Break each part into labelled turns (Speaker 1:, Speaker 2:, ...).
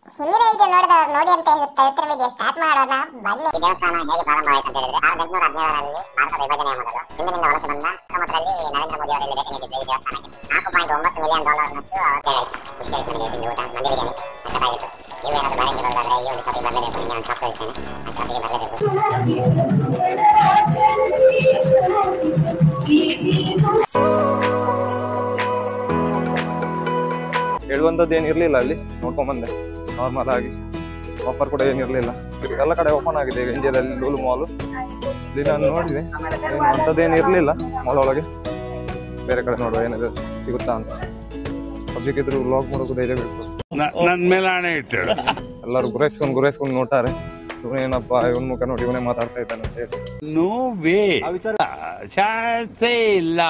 Speaker 1: ಹಿಂದಿನ ವಿಡಿಯೋ ನೋಡಿದವರು ನೋಡಿ ಅಂತ ಹೇಳ್ತಾ ಇವತ್ತಿನ ವಿಡಿಯೋ ಸ್ಟಾರ್ಟ್ ಮಾಡೋಣ ಬನ್ನಿ ಈ ದೇವಸ್ಥಾನ ಹೇಗೆ ಪ್ರಾರಂಭ ಆಯಿತು ಅಂತ ಹೇಳಿದ್ರೆ ಸಾವಿರದ ಎಂಟುನೂರ ಹದಿನೇಳರಲ್ಲಿ ಭಾರತದ ವಿಭಜನೆಯ ಮೊದಲು ಹಿಂದಿನಿಂದ ವಲಸೆ ಬಂದ ಹತ್ತೊಂಬತ್ತರಲ್ಲಿ ನರೇಂದ್ರ ಮೋದಿ ಅವರಲ್ಲಿ ಭೇಟಿ ನೀಡಿದ್ರು ಈ ದೇವಸ್ಥಾನಕ್ಕೆ ನಾಲ್ಕು ಪಾಯಿಂಟ್ ಒಂಬತ್ತು ಮಿಲಿಯನ್ ಡಾಲರ್ನಷ್ಟು ಅವತ್ತೇ ಖುಷಿ ಆಯ್ತು ನನಗೆ ತಿಂದು ಊಟ ಮಂದಿ ಬಿರಿಯಾನಿ ಸಕ್ಕತ್ತಾಗಿತ್ತು ನೀವೇನಾದ್ರು ಬೇರೆ ಬರೋದಾದ್ರೆ ಈ ಒಂದು ಶಾಪಿಗೆ ಬರಲೇಬೇಕು ನಿಮಗೆ ನಾನು ಶಾಪ್ ತೋರಿಸ್ತೇನೆ ಆ ಶಾಪಿಗೆ ಬರಲೇಬೇಕು
Speaker 2: ಹೇಳುವಂಥದ್ದು ಏನಿರಲಿಲ್ಲ ಅಲ್ಲಿ ನೋಡ್ಕೊಂಬಂದೆ ನಾರ್ಮಲ್ ಆಗಿ ಆಫರ್ ಕೂಡ ಏನಿರಲಿಲ್ಲ ಎಲ್ಲ ಕಡೆ ಓಪನ್ ಆಗಿದೆ ಈಗ ಇಂಡಿಯಾದಲ್ಲಿ ಲೂಲು ಮಾಲು ಇಲ್ಲಿ ನಾನು ನೋಡಿದೆ ಏನು ಅಂಥದ್ದೇನು ಇರಲಿಲ್ಲ ಮಾಲ್ ಒಳಗೆ ಬೇರೆ ಕಡೆ ನೋಡುವ ಏನಿದೆ ಸಿಗುತ್ತಾ ಅಂತ ಪಬ್ಲಿಕ್ ಇದ್ರು ಲಾಕ್ ಮಾಡೋದು ಧೈರ್ಯ ಬೇಕು
Speaker 3: ನನ್ ಮೇಲೆ ಹಣೆ ಇಟ್ಟಳು
Speaker 2: ಎಲ್ಲರೂ ಗುರಾಯಿಸ್ಕೊಂಡು ಗುರಾಯಿಸ್ಕೊಂಡು ನೋಡ್ತಾರೆ ಇವನೇನಪ್ಪ ಇವನ್ ಮುಖ ನೋಡಿ ಇವನೇ ಮಾತಾಡ್ತಾ ಇದ್ದಾನೆ ಅಂತ ಹೇಳಿ
Speaker 3: ನೋ ವೇ ಚಾನ್ಸೇ ಇಲ್ಲ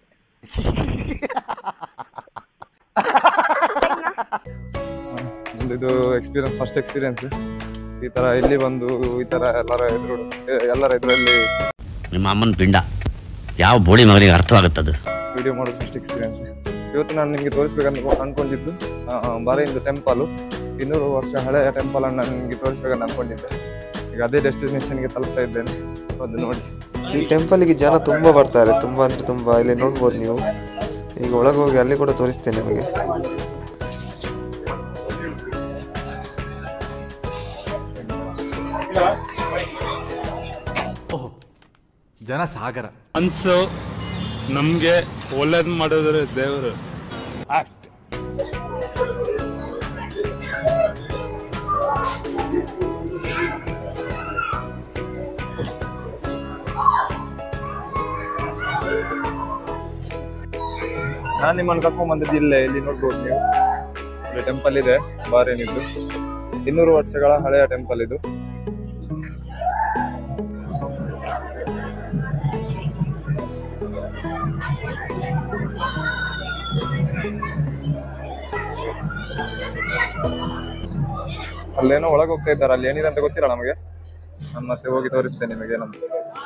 Speaker 2: ನಂದು ಇದು ಎಕ್ಸ್ಪೀರಿಯನ್ಸ್ ಫಸ್ಟ್ ಎಕ್ಸ್ಪೀರಿಯನ್ಸ್ ಈ ತರ ಇಲ್ಲಿ ಬಂದು ಈ ತರ ಎಲ್ಲರ ಎದುರು ಎಲ್ಲರ ಎದುರಲ್ಲಿ
Speaker 4: ನಿಮ್ಮ ಅಮ್ಮನ ಪಿಂಡ ಯಾವ ಬೋಳಿ ಮಗನಿಗೆ ಅರ್ಥವಾಗುತ್ತದು
Speaker 2: ವಿಡಿಯೋ ಮಾಡೋದು ಫಸ್ಟ್ ಎಕ್ಸ್ಪೀರಿಯನ್ಸ್ ಇವತ್ತು ನಾನು ನಿಮಗೆ ತೋರಿಸ್ಬೇಕಂತ ಅನ್ಕೊಂಡಿದ್ದು ಬಾರೆಯಿಂದ ಟೆಂಪಲು ಇನ್ನೂರು ವರ್ಷ ಹಳೆಯ ಟೆಂಪಲ್ ಅನ್ನು ನಾನು ನಿಮಗೆ ತೋರಿಸ್ಬೇಕಂತ ಅನ್ಕೊಂಡಿದ್ದೆ ಈಗ ಅದೇ ಡೆಸ್ಟಿನೇಷನ್ಗೆ ತಲುಪ್ತಾ ಇದ್ದೇನೆ ಅದು ನೋಡಿ
Speaker 5: ಈ ಟೆಂಪಲ್ಗೆ ಜನ ತುಂಬಾ ಬರ್ತಾರೆ ತುಂಬಾ ಅಂದ್ರೆ ತುಂಬಾ ಇಲ್ಲಿ ನೋಡ್ಬೋದು ನೀವು ಈಗ ಒಳಗೆ ಹೋಗಿ ಅಲ್ಲಿ ಕೂಡ ತೋರಿಸ್ತೇನೆ ನಿಮಗೆ
Speaker 6: ಜನಸಾಗರ
Speaker 3: ಅನ್ಸು ನಮ್ಗೆ ಒಳ್ಳೇದ್ ಮಾಡಿದ್ರೆ ದೇವರು ಅಷ್ಟೇ
Speaker 2: ನಾನು ನಿಮ್ಮನ್ನು ಕರ್ಕೊಂಡ್ ಬಂದಿದ್ದು ಇಲ್ಲೇ ಇಲ್ಲಿ ನೋಡ್ಬೋದು ನೀವು ಇಲ್ಲಿ ಟೆಂಪಲ್ ಇದೆ ಬಾರೇನಿದ್ದು ಇನ್ನೂರು ವರ್ಷಗಳ ಹಳೆಯ ಟೆಂಪಲ್ ಇದು ಅಲ್ಲೇನೋ ಒಳಗೆ ಹೋಗ್ತಾ ಇದ್ದಾರೆ ಅಲ್ಲಿ ಏನಿದೆ ಅಂತ ಗೊತ್ತಿಲ್ಲ ನಮಗೆ ನಾನು ಮತ್ತೆ ಹೋಗಿ ತೋರಿಸ್ತೇನೆ ನಿಮಗೆ ನಮ್ಮ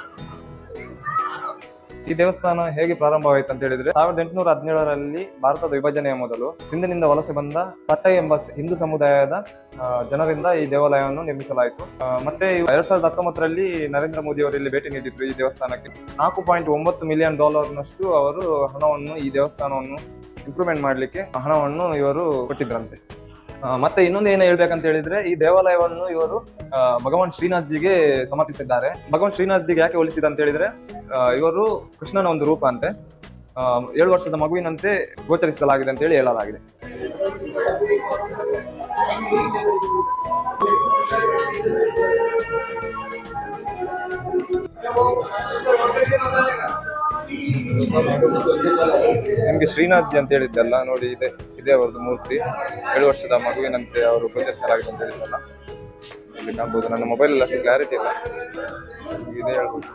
Speaker 2: ಈ ದೇವಸ್ಥಾನ ಹೇಗೆ ಪ್ರಾರಂಭವಾಯಿತು ಅಂತ ಹೇಳಿದ್ರೆ ಸಾವಿರದ ಎಂಟುನೂರ ಹದಿನೇಳರಲ್ಲಿ ಭಾರತದ ವಿಭಜನೆಯ ಮೊದಲು ಸಿಂಧಿನಿಂದ ವಲಸೆ ಬಂದ ಪಟ್ಟೈ ಎಂಬ ಸ- ಹಿಂದೂ ಸಮುದಾಯದ ಆ, ಜನರಿಂದ ಈ ದೇವಾಲಯವನ್ನು ನಿರ್ಮಿಸಲಾಯಿತು ಆ, ಮತ್ತೆ ಇವ್- ಎರಡ್ ಸಾವಿರದ ಹತ್ತೊಂಬತ್ತರಲ್ಲಿ ನರೇಂದ್ರ ಮೋದಿ ಅವರು ಇಲ್ಲಿ ಭೇಟಿ ನೀಡಿದ್ರು ಈ ದೇವಸ್ಥಾನಕ್ಕೆ ನಾಲ್ಕು ಪಾಯಿಂಟ್ ಒಂಬತ್ತು ಮಿಲಿಯನ್ ಡಾಲರ್ನಷ್ಟು ಅವರು ಹಣವನ್ನು ಈ ದೇವಸ್ಥಾನವನ್ನು ಇಂಪ್ರೂವ್ಮೆಂಟ್ ಮಾಡಲಿಕ್ಕೆ ಹಣವನ್ನು ಇವರು ಕೊಟ್ಟಿದ್ರಂತೆ ಆ, ಮತ್ತೆ ಇನ್ನೊಂದು ಏನು ಹೇಳ್ಬೇಕಂತ ಹೇಳಿದ್ರೆ ಈ ದೇವಾಲಯವನ್ನು ಇವರು ಆ, ಭಗವಾನ್ ಶ್ರೀನಾಥ್ ಜಿಗೆ ಸಮರ್ಪಿಸಿದ್ದಾರೆ ಭಗವಾನ್ ಶ್ರೀನಾಥ್ ಜಿಗೆ ಯಾಕೆ ಹೋಲಿಸಿದ ಅಂತ ಹೇಳಿದ್ರೆ ಆ, ಇವರು ಕೃಷ್ಣನ ಒಂದು ರೂಪ ಅಂತೆ ಆ, ಏಳು ವರ್ಷದ ಮಗುವಿನಂತೆ ಗೋಚರಿಸಲಾಗಿದೆ ಅಂತ ಹೇಳಿ ಹೇಳಲಾಗಿದೆ ನಿಮ್ಗೆ ಶ್ರೀನಾಥ್ ಜಿ ಅಂತ ಹೇಳಿದ್ದಲ್ಲ ನೋಡಿ ಇದೆ ಇದೇ ಅವರದ್ದು ಮೂರ್ತಿ ಏಳು ವರ್ಷದ ಮಗುವಿನಂತೆ ಅವರು ಗೋಚರಿಸಲಾಗಿದೆ ಅಂತ ಹೇಳಿದ್ರಲ್ಲ ಇಲ್ಲಿ ಕಾಣ್ಬೋದು ನನ್ನ ಮೊಬೈಲ್ ಅಷ್ಟು ಕ್ಲಾರಿಟಿ ಇಲ್ಲ ಇದೇ ಹೇಳ್ಬೋದು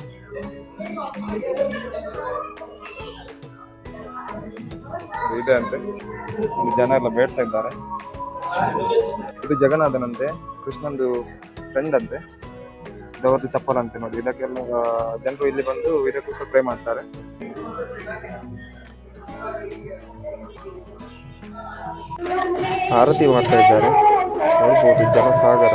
Speaker 2: ಇದೆ ಅಂತೆ ಇಲ್ಲಿ ಜನ ಎಲ್ಲ ಬೇಡ್ತಾ ಇದ್ದಾರೆ ಇದು ಜಗನ್ನಾಥನಂತೆ ಕೃಷ್ಣಂದು ಫ್ರೆಂಡ್ ಅಂತೆ ಇದು ಅವರದ್ದು ಚಪ್ಪಲ್ ಅಂತೆ ನೋಡಿ ಇದಕ್ಕೆಲ್ಲ ಜನರು ಇಲ್ಲಿ ಬಂದು ಇದಕ್ಕೋಸ್ಕರ ಪ್ರೇ ಮಾಡ್ತಾರೆ
Speaker 5: ಆರತಿ ಮಾಡ್ತಾ ಇದ್ದಾರೆ ನೋಡ್ಬೋದು ಜನಸಾಗರ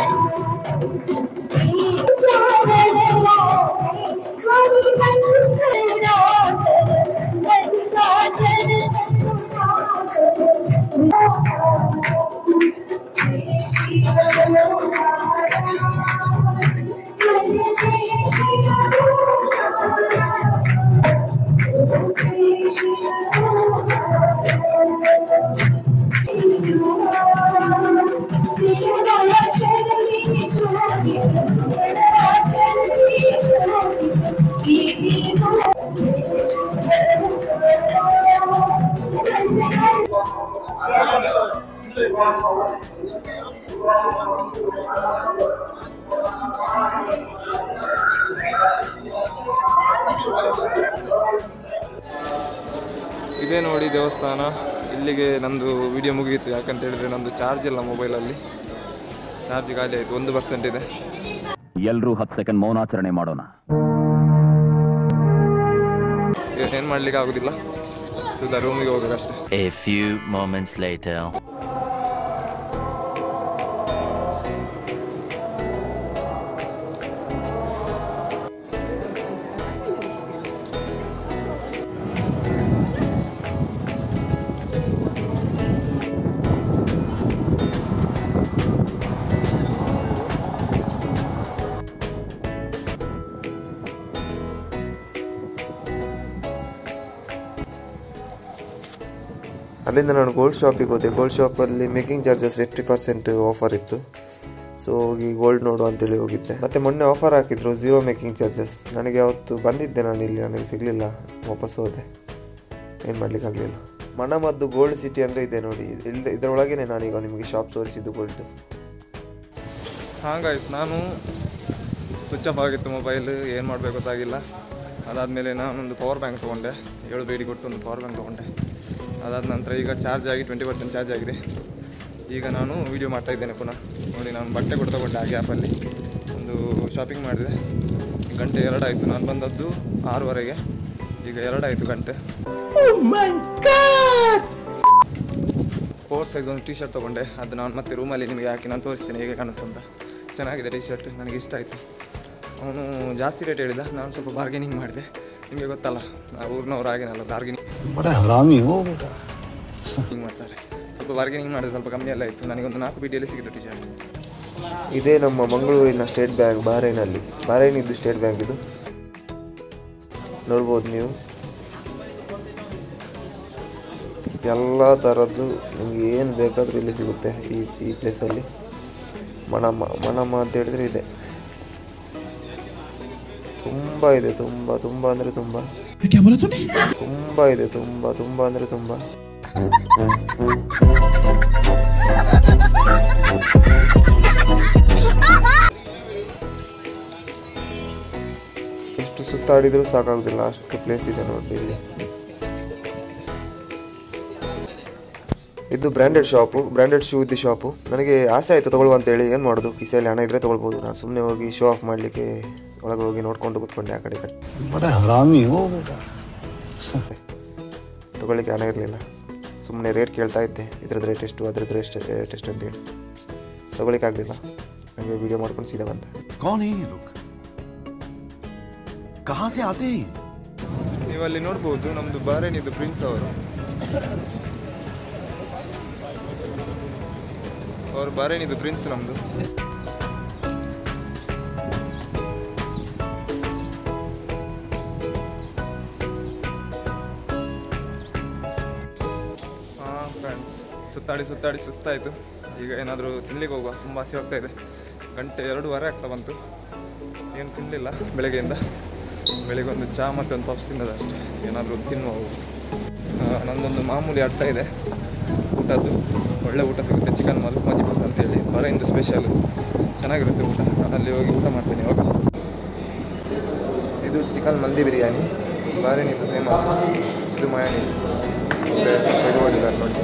Speaker 2: ಇದೇ ನೋಡಿ ದೇವಸ್ಥಾನ ಇಲ್ಲಿಗೆ ನಂದು ವಿಡಿಯೋ ಮುಗಿಯಿತು ಯಾಕಂತ ಹೇಳಿದ್ರೆ ನಂದು ಚಾರ್ಜ್ ಇಲ್ಲ ಮೊಬೈಲಲ್ಲಿ ಚಾರ್ಜ್ ಖಾಲಿ ಆಯಿತು ಒಂದು ಪರ್ಸೆಂಟ್ ಇದೆ
Speaker 4: ಎಲ್ರೂ ಹತ್ತು ಸೆಕೆಂಡ್ ಮೌನಾಚರಣೆ ಮಾಡೋಣ
Speaker 2: ಏನು ಮಾಡ್ಲಿಕ್ಕೆ ಆಗುದಿಲ್ಲ ಸುಧಾ ರೂಮಿಗೆ ಹೋಗ್ಬೇಕಷ್ಟೇ
Speaker 7: A few moments later.
Speaker 5: ಅಲ್ಲಿಂದ ನಾನು ಗೋಲ್ಡ್ ಶಾಪಿಗೆ ಹೋದೆ ಗೋಲ್ಡ್ ಶಾಪಲ್ಲಿ making charges fifty percent offer ಇತ್ತು ಸೊ ಹೋಗಿ ಗೋಲ್ಡ್ ನೋಡು ಅಂತೇಳಿ ಹೋಗಿದ್ದೆ ಮತ್ತು ಮೊನ್ನೆ ಆಫರ್ ಹಾಕಿದ್ರು ಝೀರೋ ಮೇಕಿಂಗ್ ಚಾರ್ಜಸ್ ನನಗೆ ಅವತ್ತು ಬಂದಿದ್ದೆ ನಾನು ಇಲ್ಲಿ ನನಗೆ ಸಿಗಲಿಲ್ಲ ವಾಪಸ್ ಹೋದೆ ಏನು ಮಾಡಲಿಕ್ಕಾಗಲಿಲ್ಲ ಮನಮದ್ದು ಗೋಲ್ಡ್ ಸಿಟಿ ಅಂದರೆ ಇದೆ ನೋಡಿ ಇಲ್ಲಿ ಇದರೊಳಗೇನೆ ನಾನೀಗ ನಿಮಗೆ ಶಾಪ್ ತೋರಿಸಿದ್ದು ಗೋಲ್ಡ್
Speaker 2: ಹಾಂ ಗೈಸ್ ನಾನು ಸ್ವಿಚ್ ಆಫ್ ಆಗಿತ್ತು ಮೊಬೈಲ್ ಏನು ಮಾಡಬೇಕು ಗೊತ್ತಾಗಿಲ್ಲ ಅದಾದಮೇಲೆ ನಾನೊಂದು ಪವರ್ ಬ್ಯಾಂಕ್ ತೊಗೊಂಡೆ ಏಳು ಬೇಡಿ ಕೊಟ್ಟು ಒಂದು ಪವರ್ ಬ್ಯಾಂಕ್ ತೊಗೊಂಡೆ ಅದಾದ ನಂತರ ಈಗ ಚಾರ್ಜ್ ಆಗಿ ಟ್ವೆಂಟಿ ಪರ್ಸೆಂಟ್ ಚಾರ್ಜ್ ಆಗಿದೆ ಈಗ ನಾನು ವೀಡಿಯೋ ಮಾಡ್ತಾ ಇದ್ದೇನೆ ಪುನಃ ನೋಡಿ ನಾನು ಬಟ್ಟೆ ಕೂಡ ತೊಗೊಂಡೆ ಆ ಗ್ಯಾಪಲ್ಲಿ ಒಂದು ಶಾಪಿಂಗ್ ಮಾಡಿದೆ ಗಂಟೆ ಎರಡಾಯಿತು ನಾನು ಬಂದದ್ದು ಆರೂವರೆಗೆ ಈಗ ಎರಡಾಯಿತು ಗಂಟೆ ಫೋರ್ ಸೈಜ್ ಒಂದು ಟಿ ಶರ್ಟ್ ತೊಗೊಂಡೆ ಅದು ನಾನು ಮತ್ತೆ ರೂಮಲ್ಲಿ ನಿಮಗೆ ಹಾಕಿ ನಾನು ತೋರಿಸ್ತೇನೆ ಹೇಗೆ ಕಾಣುತ್ತೆ ಅಂತ ಚೆನ್ನಾಗಿದೆ ಟಿ ಶರ್ಟ್ ನನಗೆ ಇಷ್ಟ ಆಯಿತು ಅವನು ಜಾಸ್ತಿ ರೇಟ್ ಹೇಳಿದ ನಾನು ಸ್ವಲ್ಪ ಬಾರ್ಗೇನಿಂಗ್ ಮಾಡಿದೆ ನಿಮಗೆ ಗೊತ್ತಲ್ಲ ನಾವು ಊರಿನವ್ರು ಹಾಗೇನಲ್ಲ ಬಾರ್ಗೇನಿಂಗ್ ಹಿಂಗೆ ಮಾಡ್ತಾರೆ ಸ್ವಲ್ಪ ಬಾರ್ಗೇನಿಂಗ್ ಮಾಡಿದೆ ಸ್ವಲ್ಪ ಕಮ್ಮಿ ಎಲ್ಲ ಆಯಿತು ನನಗೊಂದು ನಾಲ್ಕು ಬೀಡಿಯಲ್ಲಿ ಸಿಕ್ಕಿತು ಟಿ ಶರ್ಟ್
Speaker 5: ಇದೇ ನಮ್ಮ ಮಂಗಳೂರಿನ ಸ್ಟೇಟ್ ಬ್ಯಾಂಕ್ ಬಾರೈನಲ್ಲಿ ಬಾರೈನ್ ಇದ್ದು ಸ್ಟೇಟ್ ಬ್ಯಾಂಕ್ ಇದು ನೋಡ್ಬೋದು ನೀವು ಎಲ್ಲ ಥರದ್ದು ನಿಮಗೆ ಏನು ಬೇಕಾದರೂ ಇಲ್ಲಿ ಸಿಗುತ್ತೆ ಈ ಈ ಪ್ಲೇಸಲ್ಲಿ ಮಣಮ್ಮ ಮಣಮ್ಮ ಅಂತ ಹೇಳಿದ್ರೆ ಇದೆ ತುಂಬ ಇದೆ ತುಂಬ ತುಂಬ ಅಂದರೆ ತುಂಬ ತುಂಬ ಇದೆ ತುಂಬ ತುಂಬ ಅಂದರೆ ತುಂಬ ಎಷ್ಟು ಸುತ್ತಾಡಿದರೂ ಸಾಕಾಗೋದಿಲ್ಲ ಅಷ್ಟು ಪ್ಲೇಸ್ ಇದೆ ನೋಡಿ ಇಲ್ಲಿ ಇದು ಬ್ರ್ಯಾಂಡೆಡ್ ಶಾಪು ಬ್ರ್ಯಾಂಡೆಡ್ ಶೂ ಇದ್ದು ಶಾಪು ನನಗೆ ಆಸೆ ಆಯಿತು ತಗೊಳ್ಳುವ ಅಂತೇಳಿ ಏನು ಮಾಡೋದು ಕಿಸೆಯಲ್ಲಿ ಹಣ ಇದ್ದರೆ ತೊಗೊಳ್ಬೋದು ನಾನು ಸುಮ್ಮನೆ ಹೋಗಿ ಶೋ ಆಫ್ ಮಾಡಲಿಕ್ಕೆ ಒಳಗೆ ಹೋಗಿ ನೋಡ್ಕೊಂಡು ಕೂತ್ಕೊಂಡೆ ಆ ಕಡೆ ಈ ಕಡೆ ತಗೊಳ್ಳಿಕ್ಕೆ ಹಣ ಇರಲಿಲ್ಲ ಸುಮ್ಮನೆ ರೇಟ್ ಕೇಳ್ತಾ ಇದ್ದೆ ಇದ್ರದ್ದು ರೇಟ್ ಎಷ್ಟು ಅದ್ರದ್ದು ರೇಟ್ ರೇಟ್ ಎಷ್ಟು ಅಂತೇಳಿ ತಗೊಳ್ಳಿಕ್ಕೆ ಆಗಲಿಲ್ಲ ನನಗೆ ವೀಡಿಯೋ ಮಾಡ್ಕೊಂಡು ಸೀದಾ ಬಂದೆ
Speaker 7: कौन है ये लोग कहाँ से आते हैं
Speaker 2: ನೀವು ಅಲ್ಲಿ ನೋಡ್ಬೋದು ನಮ್ಮದು ಬಾರೇನಿದ್ದು ಪ್ರಿನ್ಸ್ ಅವರು ಅವರು ಬಾರೇನಿದ್ದು ಪ್ರಿನ್ಸ್ ನಮ್ಮದು ಹಾಂ ಫ್ರೆಂಡ್ಸ್ ಸುತ್ತಾಡಿ ಸುತ್ತಾಡಿ ಸುಸ್ತಾಯಿತು ಈಗ ಏನಾದರೂ ತಿನ್ಲಿಕ್ಕೆ ಹೋಗುವ ತುಂಬ ಹಸಿ ಆಗ್ತಾ ಇದೆ ಗಂಟೆ ಎರಡೂವರೆ ಆಗ್ತಾ ಬಂತು ಏನು ತಿನ್ನಲಿಲ್ಲ ಬೆಳಗ್ಗೆಯಿಂದ ಬೆಳಿಗ್ಗೆ ಒಂದು ಚಹಾ ಮತ್ತು ಒಂದು ಪಫ್ಸ್ ತಿನ್ನೋದು ಅಷ್ಟೇ ಏನಾದರೂ ತಿನ್ನುವ ಹೋಗು. ಆ, ನಂದೊಂದು ಮಾಮೂಲಿ ಅರ್ಥ ಇದೆ ಊಟದ್ದು ಒಳ್ಳೆ ಊಟ ಸಿಗುತ್ತೆ ಚಿಕನ್ ಮಲ್ ಮಜ್ಬೂಸ್ ಅಂತೇಳಿ ಹೊರೆಯಿಂದ ಸ್ಪೆಷಲ್ ಚೆನ್ನಾಗಿರುತ್ತೆ ಊಟ ಅಲ್ಲಿ ಹೋಗಿ ಊಟ ಮಾಡ್ತೀನಿ ಇವಾಗ ಇದು ಚಿಕನ್ ಮಂದಿ ಬಿರಿಯಾನಿ ಬಾರಿನಿದು ಫೇಮಸ್ ಇದು ಮಯಾನಿ ಇದು ಮಾಡಿದ್ದಾರೆ ನೋಡಿ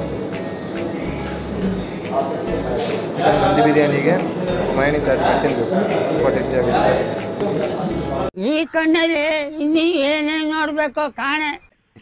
Speaker 2: ಚಿಕನ್ ಮಂದಿ ಬಿರಿಯಾನಿಗೆ ಮಯಾನಿ ಸ್ಯಾಟ್ ತಿನ್ನಬೇಕು ತುಂಬ ಟೇಸ್ಟಿಯಾಗಿರುತ್ತೆ
Speaker 8: ಈ ಕಣ್ಣಲ್ಲಿ ಇನ್ನೀ ಏನೇನ್ ನೋಡ್ಬೇಕೋ ಕಾಣೆ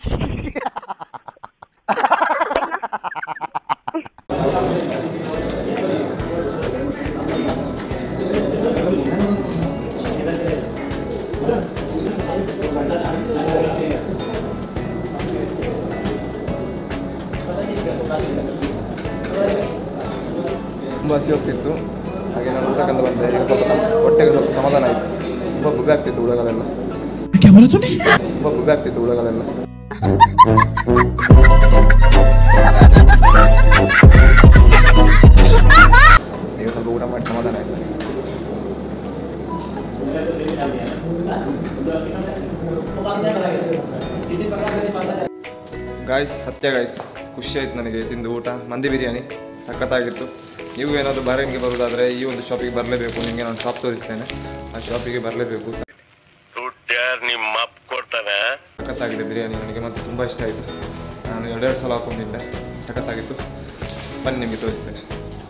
Speaker 2: ತುಂಬ ಹಸಿ ಹೋಗ್ತಿತ್ತು ಹಾಗೆ ನಾನು ಊಟ ಕಂಡು ಬಂದೆ ಈಗ ಸ್ವಲ್ಪ ನಮ್ಮ ಹೊಟ್ಟೆಗೆ ಸ್ವಲ್ಪ ಸಮಾಧಾನ ಆಯಿತು ತುಂಬ ಬುಗ್ಗ ಆಗ್ತಿತ್ತು ಹುಳಗಳೆಲ್ಲ ತುಂಬ ಬುಗ್ಗ ಆಗ್ತಿತ್ತು ಹುಳಗಳೆಲ್ಲ ಈಗ ಸ್ವಲ್ಪ ಊಟ ಮಾಡಿ ಸಮಾಧಾನ ಆಯಿತು ಗಾಯ್ಸ್ ಸತ್ಯ ಗಾಯ್ಸ್ ಖುಷಿ ಆಯ್ತು ನನಗೆ ತಿಂದು ಊಟ ಮಂದಿ ಬಿರಿಯಾನಿ ಸಖತ್ತಾಗಿತ್ತು ನೀವು ಏನಾದರೂ ಬಾರೇನಿಗೆ ಬರೋದಾದರೆ ಈ ಒಂದು ಶಾಪಿಗೆ ಬರಲೇಬೇಕು ನಿಮಗೆ ನಾನು ಶಾಪ್ ತೋರಿಸ್ತೇನೆ ಆ ಶಾಪಿಗೆ ಬರಲೇಬೇಕು
Speaker 3: ನಿಮ್ಮ ಅಪ್ಪ ಕೊಡ್ತಾನೆ
Speaker 2: ಸಖತ್ತಾಗಿದೆ ಬಿರಿಯಾನಿ ನನಗೆ ಮತ್ತು ತುಂಬ ಇಷ್ಟ ಆಯಿತು ನಾನು ಎರಡೆರಡು ಸಲ ಹಾಕೊಂಡಿದ್ದೆ ಸಖತ್ತಾಗಿತ್ತು ಬನ್ನಿ ನಿಮಗೆ ತೋರಿಸ್ತೇನೆ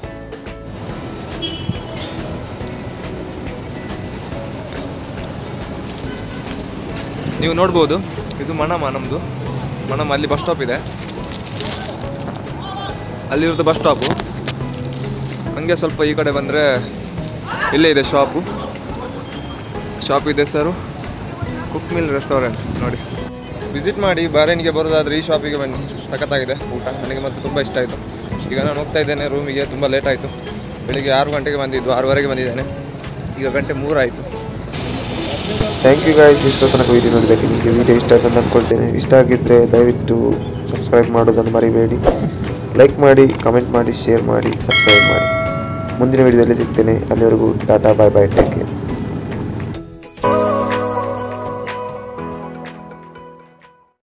Speaker 2: ನೀವು ನೋಡ್ಬೋದು ಇದು ಮಣಮ ನಮ್ಮದು ಮಣಮ ಅಲ್ಲಿ ಬಸ್ ಸ್ಟಾಪ್ ಇದೆ ಅಲ್ಲಿರೋದು ಬಸ್ ಸ್ಟಾಪು ಹಂಗೆ ಸ್ವಲ್ಪ ಈ ಕಡೆ ಬಂದರೆ ಇಲ್ಲೇ ಇದೆ ಶಾಪು ಶಾಪ್ ಇದೆ ಸರು ಕುಕ್ ಮಿಲ್ ರೆಸ್ಟೋರೆಂಟ್ ನೋಡಿ ವಿಸಿಟ್ ಮಾಡಿ ಬಾರೇನಿಗೆ ಬರೋದಾದ್ರೆ ಈ ಶಾಪಿಗೆ ಬನ್ನಿ ಸಖತ್ತಾಗಿದೆ ಊಟ ನನಗೆ ಮತ್ತು ತುಂಬ ಇಷ್ಟ ಆಯಿತು ಈಗ ನಾನು ಹೋಗ್ತಾ ಇದ್ದೇನೆ ರೂಮಿಗೆ ತುಂಬ ಲೇಟ್ ಆಯಿತು ಬೆಳಿಗ್ಗೆ ಆರು ಗಂಟೆಗೆ ಬಂದಿದ್ದು ಆರೂವರೆಗೆ ಬಂದಿದ್ದೇನೆ ಈಗ ಗಂಟೆ ಮೂರಾಯಿತು
Speaker 5: ಥ್ಯಾಂಕ್ ಯು ಗಾಯ್ಸ್ ಇಷ್ಟೋ ತನಕ ವೀಡಿಯೋ ನೋಡಿದ್ದಕ್ಕೆ ನಿಮಗೆ ವೀಡಿಯೋ ಇಷ್ಟ ಆಯ್ತು ಅಂತ ಅಂದ್ಕೊಳ್ತೇನೆ ಇಷ್ಟ ಆಗಿದ್ದರೆ ದಯವಿಟ್ಟು ಸಬ್ಸ್ಕ್ರೈಬ್ ಸಬ್ಸ್ಕ್ರೈಬ್ ಮಾಡೋದನ್ನು ಮರಿಬೇಡಿ ಲೈಕ್ ಮಾಡಿ ಕಮೆಂಟ್ ಮಾಡಿ ಶೇರ್ ಮಾಡಿ ಸಬ್ಸ್ಕ್ರೈಬ್ ಮಾಡಿ ಮುಂದಿನ ವಿಡಿಯೋದಲ್ಲಿ ಸಿಗ್ತೇನೆ ಅಲ್ಲಿವರೆಗೂ tata bye bye take care